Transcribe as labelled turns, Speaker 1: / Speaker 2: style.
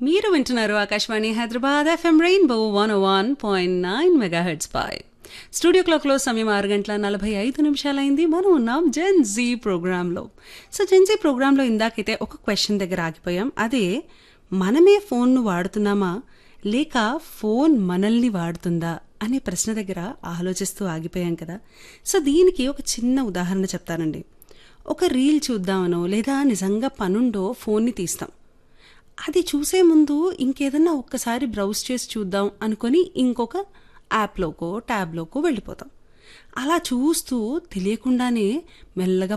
Speaker 1: మీరు వింటున్నారు Akashvani Hyderabad FM rainbow one one point nine megahertz పై స్టూడియో క్లాక్లో సమయం ఆరు గంటల నలభై ఐదు నిమిషాలైంది మనం ఉన్నాం జెన్ జీ ప్రోగ్రాంలో సో జెన్ జీ ప్రోగ్రాంలో ఇందాకైతే ఒక క్వశ్చన్ దగ్గర ఆగిపోయాం అదే మనమే ఫోన్ను వాడుతున్నామా లేక ఫోన్ మనల్ని వాడుతుందా అనే ప్రశ్న దగ్గర ఆలోచిస్తూ ఆగిపోయాం కదా సో దీనికి ఒక చిన్న ఉదాహరణ చెప్తానండి ఒక రీల్ చూద్దామనో లేదా నిజంగా పనుండో ఫోన్ని తీస్తాం అది చూసే ముందు ఇంకేదన్నా ఒక్కసారి బ్రౌజ్ చేసి చూద్దాం అనుకొని ఇంకొక యాప్లోకో ట్యాబ్లోకో వెళ్ళిపోతాం అలా చూస్తూ తెలియకుండానే మెల్లగా